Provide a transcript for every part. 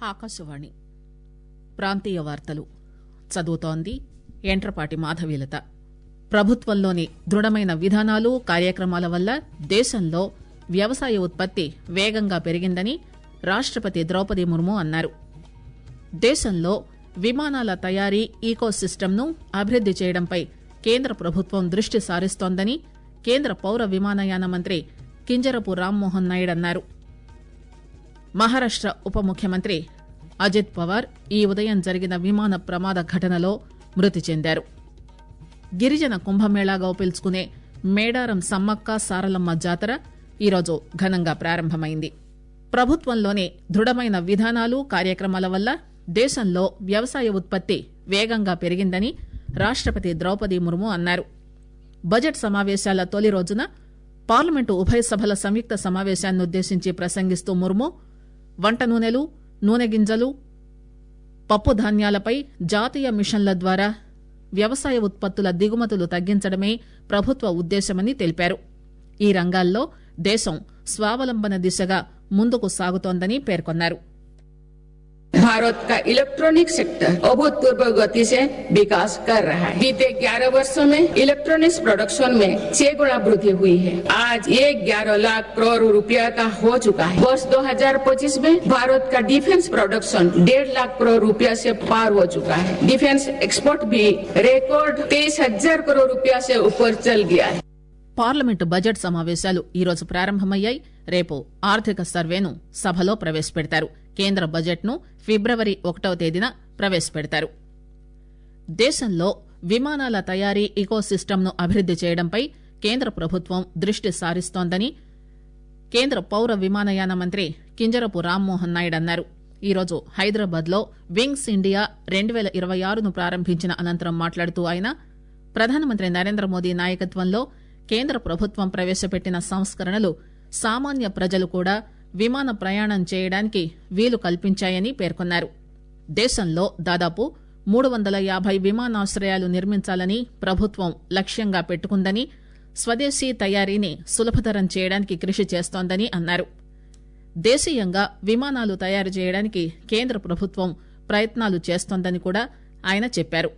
ఆకాశవాణి ప్రాంతీయ వార్తలు చదువుతోంది ఎంట్రపాటి మాధవీలత ప్రభుత్వంలోని దృఢమైన విధానాలు కార్యక్రమాల వల్ల దేశంలో వ్యవసాయ ఉత్పత్తి వేగంగా పెరిగిందని రాష్టపతి ద్రౌపది ముర్ము అన్నారు దేశంలో విమానాల తయారీ ఈకో సిస్టమ్ను అభివృద్ది చేయడంపై కేంద్ర ప్రభుత్వం దృష్టి సారిస్తోందని కేంద్ర పౌర విమానయాన మంత్రి కింజరపు రామ్మోహన్ నాయుడు అన్నారు మహారాష్ట ఉప ముఖ్యమంత్రి అజిత్ పవార్ ఈ ఉదయం జరిగిన విమాన ప్రమాద ఘటనలో మృతి చెందారు గిరిజన కుంభమేళాగా పిలుచుకునే మేడారం సమ్మక్క సారలమ్మ జాతర ఈరోజు ఘనంగా ప్రారంభమైంది ప్రభుత్వంలోని దృఢమైన విధానాలు కార్యక్రమాల వల్ల దేశంలో వ్యవసాయ ఉత్పత్తి వేగంగా పెరిగిందని రాష్టపతి ద్రౌపది ముర్ము అన్నారు బడ్జెట్ సమావేశాల తొలి రోజున పార్లమెంటు ఉభయ సభల సంయుక్త సమావేశాన్నుద్దేశించి ప్రసంగిస్తూ ముర్ము వంట నూనెలు నూనె గింజలు పప్పు ధాన్యాలపై జాతీయ మిషన్ల ద్వారా వ్యవసాయ ఉత్పత్తుల దిగుమతులు తగ్గించడమే ప్రభుత్వ ఉద్దేశమని తెలిపారు ఈ రంగాల్లో దేశం స్వావలంబన దిశగా ముందుకు సాగుతోందని పేర్కొన్నారు भारत का इलेक्ट्रॉनिक सेक्टर अभूतपूर्व गति से विकास कर रहा है बीते 11 वर्षों में इलेक्ट्रॉनिक्स प्रोडक्शन में छह गुना वृद्धि हुई है आज ये 11 लाख करोड़ रुपया का हो चुका है वर्ष 2025 में भारत का डिफेंस प्रोडक्शन डेढ़ लाख करोड़ रुपया से पार हो चुका है डिफेंस एक्सपोर्ट भी रिकॉर्ड तेईस हजार करोड़ रुपया से ऊपर चल गया है పార్లమెంటు బడ్జెట్ సమావేశాలు ఈరోజు ప్రారంభమయ్యాయి రేపు ఆర్థిక సర్వేను సభలో ప్రవేశపెడతారు కేంద్ర బడ్జెట్ను ఫిబ్రవరి ఒకటవ తేదీన ప్రవేశపెడతారు దేశంలో విమానాల తయారీ ఇకో సిస్టమ్ను అభివృద్ది చేయడంపై కేంద్ర ప్రభుత్వం దృష్టి సారిస్తోందని కేంద్ర పౌర విమానయాన మంత్రి కింజరపు రామ్మోహన్ నాయుడు అన్నారు ఈరోజు హైదరాబాద్ లో వింగ్స్ ఇండియా రెండు పేల ఇరవై ఆరును ప్రారంభించిన అనంతరం మాట్లాడుతూ ఆయన ప్రధానమంత్రి నరేంద్ర మోదీ నాయకత్వంలో కేంద్ర ప్రభుత్వం ప్రవేశపెట్టిన సంస్కరణలు సామాన్య ప్రజలు కూడా విమాన ప్రయాణం చేయడానికి వీలు కల్పించాయని పేర్కొన్నారు దేశంలో దాదాపు మూడు వందల యాభై విమానాశ్రయాలు నిర్మించాలని ప్రభుత్వం లక్ష్యంగా పెట్టుకుందని స్వదేశీ తయారీని సులభతరం చేయడానికి కృషి చేస్తోందని అన్నారు దేశీయంగా విమానాలు తయారు చేయడానికి కేంద్ర ప్రభుత్వం ప్రయత్నాలు చేస్తోందని కూడా ఆయన చెప్పారు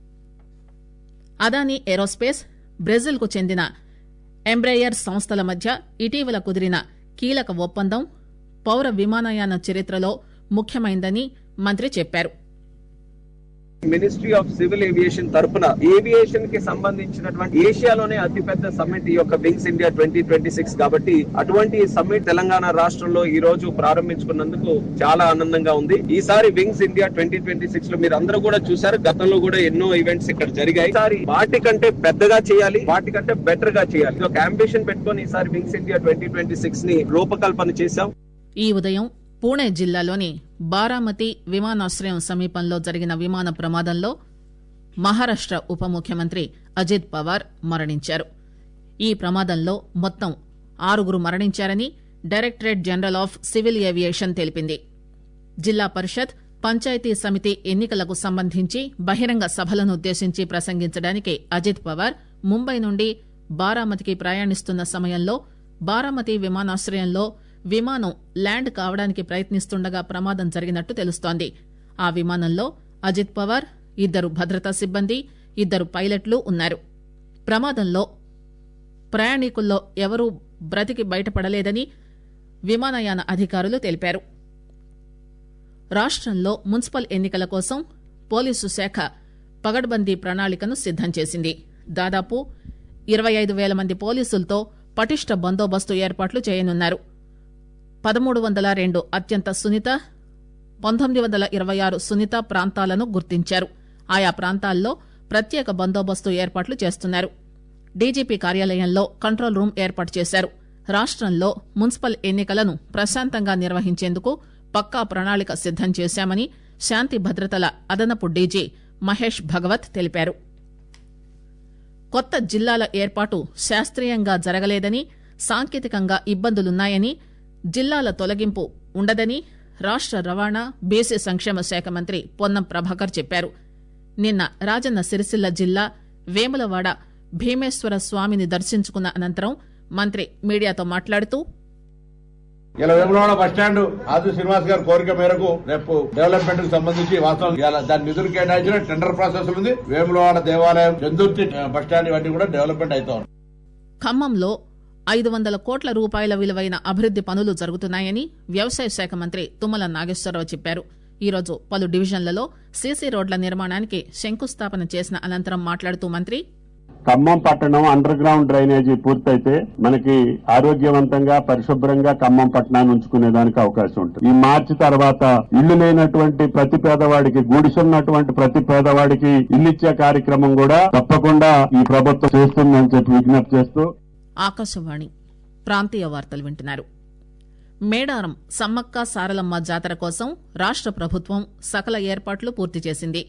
అదానీ ఏరోస్పేస్ బ్రెజిల్ కు చెందిన ఎంబ్రేయర్ సంస్థల మధ్య ఇటీవల కుదిరిన కీలక ఒప్పందం పౌర విమానయాన చరిత్రలో ముఖ్యమైందని మంత్రి చెప్పారు మినిస్ట్రీ ఆఫ్ సివిల్ ఏవియేషన్ తరపున ఏవియేషన్ కి సంబంధించినటువంటి ఏషియాలోనే అతిపెద్ద సమ్మిట్ ఈ యొక్క Wings India twenty twenty six కాబట్టి అటువంటి సమ్మిట్ తెలంగాణ రాష్ట్రంలో ఈ రోజు ప్రారంభించుకున్నందుకు చాలా ఆనందంగా ఉంది ఈసారి Wings India twenty twenty six లో మీరు అందరూ కూడా చూసారు గతంలో కూడా ఎన్నో ఈవెంట్స్ ఇక్కడ జరిగాయి ఈసారి వాటికంటే పెద్దగా చేయాలి వాటికంటే బెటర్ గా చేయాలి ఇది ఒక అంబిషన్ పెట్టుకొని ఈసారి Wings India twenty twenty six ని రూపకల్పన చేశాం ఈ ఉదయం పూణే జిల్లాలోని బారామతి విమానాశ్రయం సమీపంలో జరిగిన విమాన ప్రమాదంలో మహారాష్ట ఉప ముఖ్యమంత్రి అజిత్ పవార్ మరణించారు ఈ ప్రమాదంలో మొత్తం ఆరుగురు మరణించారని directorate general of civil aviation తెలిపింది జిల్లా పరిషత్ పంచాయతీ సమితి ఎన్నికలకు సంబంధించి బహిరంగ సభలను ఉద్దేశించి ప్రసంగించడానికి అజిత్ పవార్ ముంబై నుండి బారామతికి ప్రయాణిస్తున్న సమయంలో బారామతి విమానాశ్రయంలో విమానం ల్యాండ్ కావడానికి ప్రయత్నిస్తుండగా ప్రమాదం జరిగినట్టు తెలుస్తోంది ఆ విమానంలో అజిత్ పవార్ ఇద్దరు భద్రతా సిబ్బంది ఇద్దరు పైలట్లు ఉన్నారు ప్రమాదంలో ప్రయాణికుల్లో ఎవరూ బ్రతికి బయటపడలేదని విమానయాన అధికారులు తెలిపారు రాష్టంలో మున్సిపల్ ఎన్నికల కోసం పోలీసు శాఖ పగడ్బందీ ప్రణాళికను సిద్దం చేసింది దాదాపు ఇరవై ఐదు వేల మంది పోలీసులతో పటిష్ట బందోబస్తు ఏర్పాట్లు చేయనున్నారు పదమూడు వందల రెండు అత్యంత సున్నిత పంతొమ్మిది వందల ఇరవై ఆరు సున్నిత ప్రాంతాలను గుర్తించారు ఆయా ప్రాంతాల్లో ప్రత్యేక బందోబస్తు ఏర్పాట్లు చేస్తున్నారు డీజీపీ కార్యాలయంలో కంట్రోల్ రూమ్ ఏర్పాటు చేశారు రాష్టంలో మున్సిపల్ ఎన్నికలను ప్రశాంతంగా నిర్వహించేందుకు పక్కా ప్రణాళిక సిద్దం చేశామని శాంతి భద్రతల అదనపు డీజీ మహేష్ భగవత్ తెలిపారు కొత్త జిల్లాల ఏర్పాటు శాస్త్రీయంగా జరగలేదని సాంకేతికంగా ఇబ్బందులున్నాయని జిల్లాల తొలగింపు ఉండదని రాష్ట రవాణా బీసీ సంక్షేమ శాఖ మంత్రి పొన్నం ప్రభాకర్ చెప్పారు నిన్న రాజన్న సిరిసిల్ల జిల్లా వేములవాడ భీమేశ్వర స్వామిని దర్శించుకున్న అనంతరం మంత్రి మీడియాతో మాట్లాడుతూ ఇలా వేములవాడ బస్ స్టాండ్ ఆది శ్రీనివాస్ గారి కోరిక మేరకు రేపు డెవలప్మెంట్ కు సంబంధించి వాస్తవం ఇవాళ దాని నిధులు కేటాయించిన టెండర్ ప్రాసెస్ ఉంది వేములవాడ దేవాలయం చందుర్తి బస్ స్టాండ్ ఇవన్నీ కూడా డెవలప్మెంట్ అవుతా ఉన్నాయి ఖమ్మంలో ఐదు వందల కోట్ల రూపాయల విలువైన అభివృద్ది పనులు జరుగుతున్నాయని వ్యవసాయ శాఖ మంత్రి తుమ్మల నాగేశ్వరరావు చెప్పారు ఈరోజు పలు డివిజన్లలో సీసీ రోడ్ల నిర్మాణానికి శంకుస్థాపన చేసిన అనంతరం మాట్లాడుతూ మంత్రి ఖమ్మం పట్టణం అండర్ గ్రౌండ్ డ్రైనేజీ పూర్తయితే మనకి ఆరోగ్యవంతంగా పరిశుభ్రంగా ఖమ్మం పట్టణాన్ని ఉంచుకునే దానికి అవకాశం ఉంటుంది ఈ మార్చి తర్వాత ఇల్లు లేనటువంటి ప్రతి పేదవాడికి గుడిసున్నటువంటి ప్రతి పేదవాడికి ఇల్లు ఇచ్చే కార్యక్రమం కూడా తప్పకుండా ఈ ప్రభుత్వం చేస్తుందని చెప్పి విజ్ఞప్తి చేస్తూ ఆకాశవాణి ప్రాంతీయ వార్తలు వింటున్నారు మేడారం సమ్మక్క సారలమ్మ జాతర కోసం రాష్ట ప్రభుత్వం సకల ఏర్పాట్లు పూర్తి చేసింది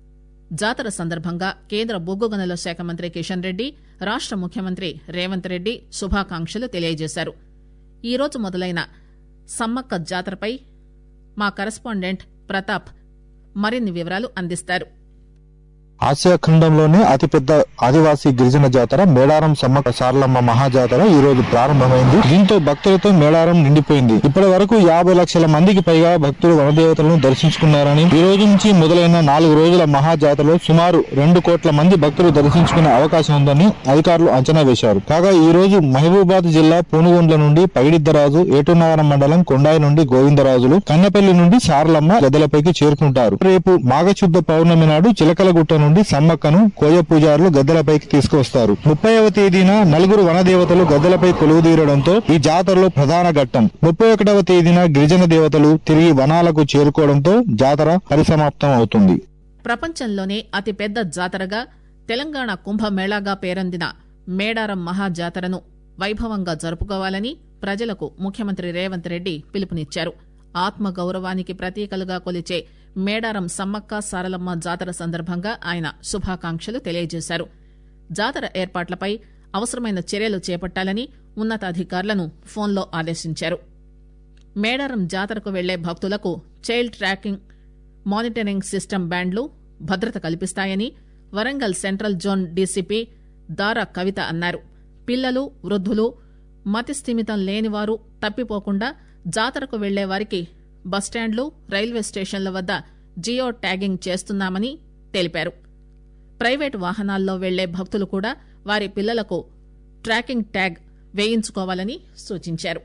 జాతర సందర్భంగా కేంద్ర బొగ్గు గనుల శాఖ మంత్రి కిషన్ రెడ్డి రాష్ట ముఖ్యమంత్రి రేవంత్ రెడ్డి శుభాకాంక్షలు తెలియజేశారు ఈరోజు మొదలైన సమ్మక్క జాతరపై మా కరెస్పాండెంట్ ప్రతాప్ మరిన్ని వివరాలు అందిస్తారు ఆసియా ఖండంలోనే అతిపెద్ద ఆదివాసీ గిరిజన జాతర మేడారం సమ్మక్క సారలమ్మ మహాజాతర ఈ రోజు ప్రారంభమైంది దీంతో భక్తులతో మేడారం నిండిపోయింది ఇప్పటి వరకు యాభై లక్షల మందికి పైగా భక్తులు వనదేవతలను దర్శించుకున్నారని ఈ రోజు నుంచి మొదలైన నాలుగు రోజుల మహాజాతరలో సుమారు రెండు కోట్ల మంది భక్తులు దర్శించుకునే అవకాశం ఉందని అధికారులు అంచనా వేశారు కాగా ఈ రోజు మహబూబాద్ జిల్లా పూనుగొండ్ల నుండి పగిడిద్దరాజు ఏటునగరం మండలం కొండాయి నుండి గోవిందరాజులు కన్నపల్లి నుండి సారలమ్మ గద్దెలపైకి చేరుకుంటారు రేపు మాఘశుద్ధ పౌర్ణమి నాడు చిలకలగుట్ట నుండి సమ్మక్కను కోయ పూజారులు గద్దెలపైకి తీసుకువస్తారు ముప్పైవ తేదీన నలుగురు వనదేవతలు గద్దెలపై కొలువుదీరడంతో ఈ జాతరలో ప్రధాన ఘట్టం ముప్పై ఒకటవ తేదీన గిరిజన దేవతలు తిరిగి వనాలకు చేరుకోవడంతో జాతర పరిసమాప్తం అవుతుంది ప్రపంచంలోనే అతిపెద్ద జాతరగా తెలంగాణ కుంభమేళాగా పేరొందిన మేడారం మహాజాతరను వైభవంగా జరుపుకోవాలని ప్రజలకు ముఖ్యమంత్రి రేవంత్ రెడ్డి పిలుపునిచ్చారు ఆత్మ గౌరవానికి ప్రతీకలుగా కొలిచే మేడారం సమ్మక్క సారలమ్మ జాతర సందర్భంగా ఆయన శుభాకాంక్షలు తెలియజేశారు జాతర ఏర్పాట్లపై అవసరమైన చర్యలు చేపట్టాలని ఉన్నతాధికారులను ఫోన్లో ఆదేశించారు మేడారం జాతరకు వెళ్లే భక్తులకు చైల్డ్ ట్రాకింగ్ మానిటరింగ్ సిస్టమ్ బ్యాండ్లు భద్రత కల్పిస్తాయని Warangal central zone DCP Dara Kavitha అన్నారు పిల్లలు వృద్ధులు మతిస్థిమితం లేనివారు తప్పిపోకుండా జాతరకు వెళ్లే వారికి బస్టాండ్లు రైల్వే స్టేషన్ల వద్ద జియో ట్యాగింగ్ చేస్తున్నామని తెలిపారు ప్రైవేటు వాహనాల్లో వెళ్లే భక్తులు కూడా వారి పిల్లలకు ట్రాకింగ్ ట్యాగ్ వేయించుకోవాలని సూచించారు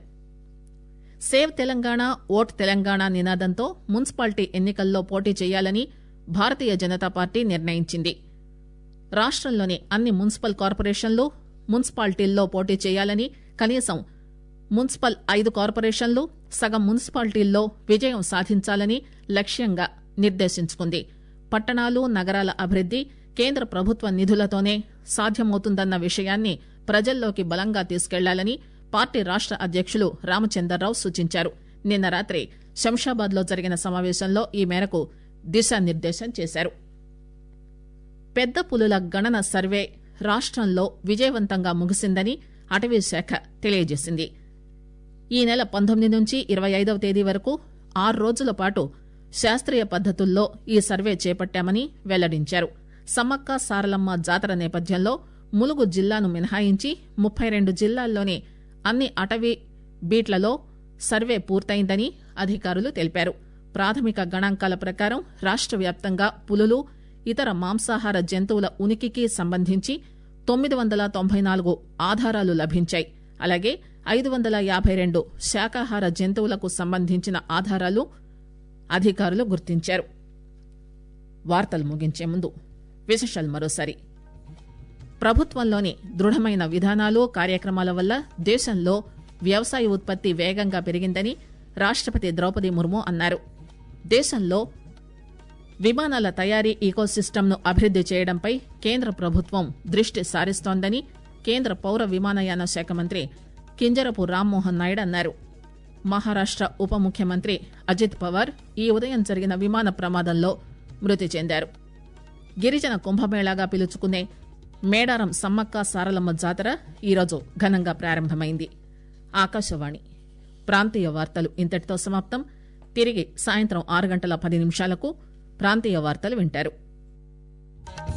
సేవ్ తెలంగాణ ఓట్ తెలంగాణ నినాదంతో మున్సిపాలిటీ ఎన్నికల్లో పోటీ చేయాలని భారతీయ జనతా పార్టీ నిర్ణయించింది రాష్టంలోని అన్ని మున్సిపల్ కార్పొరేషన్లు మున్సిపాలిటీల్లో పోటీ చేయాలని కనీసం మున్సిపల్ ఐదు కార్పొరేషన్లు సగం మున్సిపాలిటీల్లో విజయం సాధించాలని లక్ష్యంగా నిర్దేశించుకుంది పట్టణాలు నగరాల అభివృద్ది కేంద్ర ప్రభుత్వ నిధులతోనే సాధ్యమవుతుందన్న విషయాన్ని ప్రజల్లోకి బలంగా తీసుకెళ్లాలని పార్టీ రాష్ట అధ్యక్షులు రామచందర్రావు సూచించారు నిన్న రాత్రి శంషాబాద్ లో జరిగిన సమావేశంలో ఈ మేరకు దిశానిర్దేశం చేశారు పెద్ద పులుల గణన సర్వే రాష్టంలో విజయవంతంగా ముగిసిందని అటవీ శాఖ తెలియజేసింది ఈ నెల పంతొమ్మిది నుంచి ఇరవై ఐదవ తేదీ వరకు ఆరు రోజుల పాటు శాస్త్రీయ పద్దతుల్లో ఈ సర్వే చేపట్టామని వెల్లడించారు సమ్మక్క సారలమ్మ జాతర నేపథ్యంలో ములుగు జిల్లాను మినహాయించి ముప్పై రెండు జిల్లాల్లోని అన్ని అటవీ బీట్లలో సర్వే పూర్తయిందని అధికారులు తెలిపారు ప్రాథమిక గణాంకాల ప్రకారం రాష్ట్ర వ్యాప్తంగా పులులు ఇతర మాంసాహార జంతువుల ఉనికికి సంబంధించి తొమ్మిది వందల తొంభై నాలుగు ఆధారాలు లభించాయి అలాగే ఐదు వందల యాభై రెండు శాకాహార జంతువులకు సంబంధించిన ఆధారాలు అధికారులు గుర్తించారు వార్తలు ముగించే ముందు విశేషాలు మరోసారి ప్రభుత్వంలోని దృఢమైన విధానాలు కార్యక్రమాల వల్ల దేశంలో వ్యవసాయ ఉత్పత్తి వేగంగా పెరిగిందని రాష్టపతి ద్రౌపది ముర్ము అన్నారు దేశంలో విమానాల తయారీ ఈకోసిస్టమ్ను అభివృద్ది చేయడంపై కేంద్ర ప్రభుత్వం దృష్టి సారిస్తోందని కేంద్ర పౌర విమానయాన శాఖ మంత్రి కింజరపు రామ్మోహన్ నాయుడు అన్నారు మహారాష్ట ఉప ముఖ్యమంత్రి అజిత్ పవార్ ఈ ఉదయం జరిగిన విమాన ప్రమాదంలో మృతి చెందారు గిరిజన కుంభమేళాగా పిలుచుకునే మేడారం సమ్మక్క సారలమ్మ జాతర ఈరోజు ఘనంగా ప్రారంభమైంది ఆకాశవాణి ప్రాంతీయ వార్తలు ఇంతటితో సమాప్తం తిరిగి సాయంత్రం ఆరు గంటల పది నిమిషాలకు ప్రాంతీయ వార్తలు వింటారు